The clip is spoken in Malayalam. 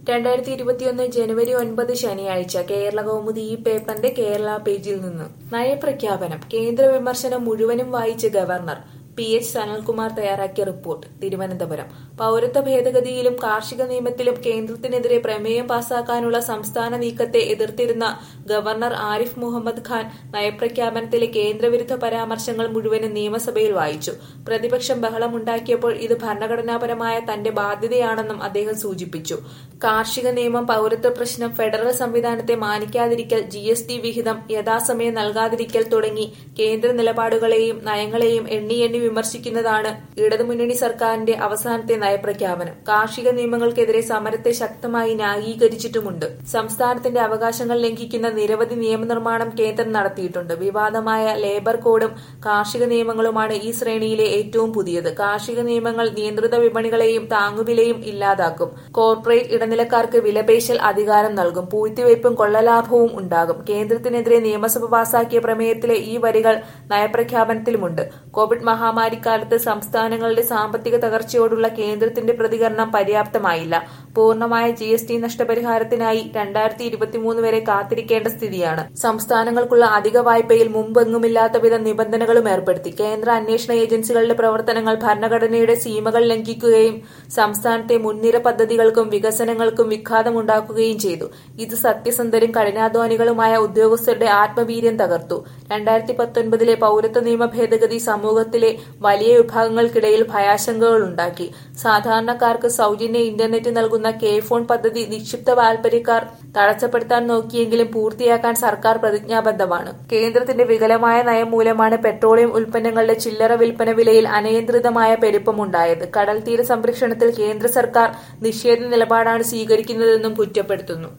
രണ്ടായിരത്തി ഇരുപത്തിയൊന്ന് ജനുവരി ഒൻപത് ശനിയാഴ്ച കേരള കൗമുദി ഈ പേപ്പറിന്റെ കേരള പേജിൽ നിന്ന് നയപ്രഖ്യാപനം കേന്ദ്ര വിമർശനം മുഴുവനും വായിച്ച് ഗവർണർ പി എച്ച് സനൽകുമാർ തയ്യാറാക്കിയ റിപ്പോർട്ട് തിരുവനന്തപുരം പൌരത്വ ഭേദഗതിയിലും കാർഷിക നിയമത്തിലും കേന്ദ്രത്തിനെതിരെ പ്രമേയം പാസാക്കാനുള്ള സംസ്ഥാന നീക്കത്തെ എതിർത്തിരുന്ന ഗവർണർ ആരിഫ് മുഹമ്മദ് ഖാൻ നയപ്രഖ്യാപനത്തിലെ കേന്ദ്രവിരുദ്ധ പരാമർശങ്ങൾ മുഴുവനും നിയമസഭയിൽ വായിച്ചു പ്രതിപക്ഷം ബഹളമുണ്ടാക്കിയപ്പോൾ ഇത് ഭരണഘടനാപരമായ തന്റെ ബാധ്യതയാണെന്നും അദ്ദേഹം സൂചിപ്പിച്ചു കാർഷിക നിയമം പൌരത്വ പ്രശ്നം ഫെഡറൽ സംവിധാനത്തെ മാനിക്കാതിരിക്കൽ ജി എസ് ടി വിഹിതം യഥാസമയം നൽകാതിരിക്കൽ തുടങ്ങി കേന്ദ്ര നിലപാടുകളെയും നയങ്ങളെയും എണ്ണി എണ്ണി വിമർശിക്കുന്നതാണ് ഇടതുമുന്നണി സർക്കാരിന്റെ അവസാനത്തെ നയപ്രഖ്യാപനം കാർഷിക നിയമങ്ങൾക്കെതിരെ സമരത്തെ ശക്തമായി ന്യായീകരിച്ചിട്ടുമുണ്ട് സംസ്ഥാനത്തിന്റെ അവകാശങ്ങൾ ലംഘിക്കുന്ന നിരവധി നിയമനിർമ്മാണം കേന്ദ്രം നടത്തിയിട്ടുണ്ട് വിവാദമായ ലേബർ കോഡും കാർഷിക നിയമങ്ങളുമാണ് ഈ ശ്രേണിയിലെ ഏറ്റവും പുതിയത് കാർഷിക നിയമങ്ങൾ നിയന്ത്രിത വിപണികളെയും താങ്ങുവിലയും ഇല്ലാതാക്കും കോർപ്പറേറ്റ് ഇടനിലക്കാർക്ക് വിലപേശൽ അധികാരം നൽകും പൂഴ്ത്തിവയ്പും കൊള്ളലാഭവും ഉണ്ടാകും കേന്ദ്രത്തിനെതിരെ നിയമസഭ പാസാക്കിയ പ്രമേയത്തിലെ ഈ വരികൾ നയപ്രഖ്യാപനത്തിലുമുണ്ട് കോവിഡ് മഹാമാരിക്കാലത്ത് സംസ്ഥാനങ്ങളുടെ സാമ്പത്തിക തകർച്ചയോടുള്ള കേന്ദ്രത്തിന്റെ പ്രതികരണം പര്യാപ്തമായില്ല പൂർണ്ണമായ ജി എസ് ടി നഷ്ടപരിഹാരത്തിനായി രണ്ടായിരത്തി ഇരുപത്തിമൂന്ന് വരെ കാത്തിരിക്കേണ്ട സ്ഥിതിയാണ് സംസ്ഥാനങ്ങൾക്കുള്ള അധിക വായ്പയിൽ മുമ്പെങ്ങുമില്ലാത്ത വിധം നിബന്ധനകളും ഏർപ്പെടുത്തി കേന്ദ്ര അന്വേഷണ ഏജൻസികളുടെ പ്രവർത്തനങ്ങൾ ഭരണഘടനയുടെ സീമകൾ ലംഘിക്കുകയും സംസ്ഥാനത്തെ മുൻനിര പദ്ധതികൾക്കും വികസനങ്ങൾക്കും വിഘാതമുണ്ടാക്കുകയും ചെയ്തു ഇത് സത്യസന്ധരും കഠിനാധ്വാനികളുമായ ഉദ്യോഗസ്ഥരുടെ ആത്മവീര്യം തകർത്തു രണ്ടായിരത്തി പത്തൊൻപതിലെ പൌരത്വ നിയമ ഭേദഗതി സമൂഹത്തിലെ വലിയ വിഭാഗങ്ങൾക്കിടയിൽ ഭയാശങ്കകളുണ്ടാക്കി സാധാരണക്കാർക്ക് സൗജന്യ ഇന്റർനെറ്റ് നൽകുന്ന കെ ഫോൺ പദ്ധതി നിക്ഷിപ്ത താൽപര്യക്കാർ തടസ്സപ്പെടുത്താൻ നോക്കിയെങ്കിലും പൂർത്തിയാക്കാൻ സർക്കാർ പ്രതിജ്ഞാബദ്ധമാണ് കേന്ദ്രത്തിന്റെ വികലമായ നയം മൂലമാണ് പെട്രോളിയം ഉൽപ്പന്നങ്ങളുടെ ചില്ലറ വിൽപ്പന വിലയിൽ അനിയന്ത്രിതമായ പെരുപ്പമുണ്ടായത് കടൽ തീര സംരക്ഷണത്തിൽ കേന്ദ്ര സർക്കാർ നിഷേധ നിലപാടാണ് സ്വീകരിക്കുന്നതെന്നും കുറ്റപ്പെടുത്തുന്നു